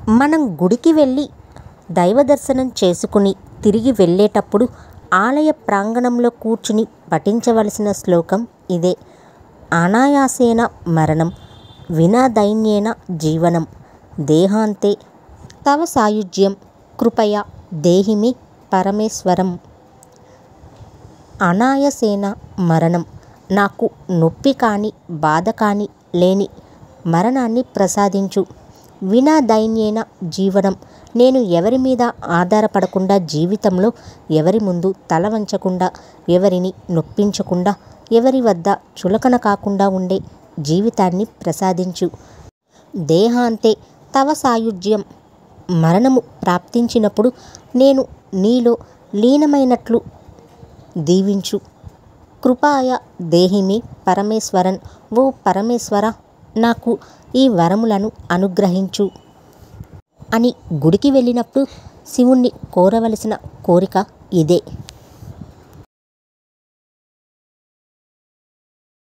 మనం గుడికి వెళ్ళి దైవ దర్శనం చేసుకుని తిరిగి వెళ్ళేటప్పుడు ఆలయ ప్రాంగణంలో కూర్చుని పఠించవలసిన శ్లోకం ఇదే అనాయాసేన మరణం వినా దైన్యేన జీవనం దేహాంతే తవ సాయుజ్యం కృపయ దేహిమి పరమేశ్వరం అనాయసేన మరణం నాకు నొప్పి కానీ బాధ కానీ లేని మరణాన్ని ప్రసాదించు వినా దైన్యేన జీవనం నేను ఎవరి మీద ఆధారపడకుండా జీవితంలో ఎవరి ముందు తల వంచకుండా ఎవరిని నొప్పించకుండా ఎవరి వద్ద చులకన కాకుండా ఉండే జీవితాన్ని ప్రసాదించు దేహాంతే తవ సాయుజ్యం మరణము ప్రాప్తించినప్పుడు నేను నీలో లీనమైనట్లు దీవించు కృపాయ దేహిమి పరమేశ్వరన్ ఓ పరమేశ్వర నాకు ఈ వరములను అనుగ్రహించు అని గుడికి వెళ్ళినప్పుడు శివుణ్ణి కోరవలసిన కోరిక ఇదే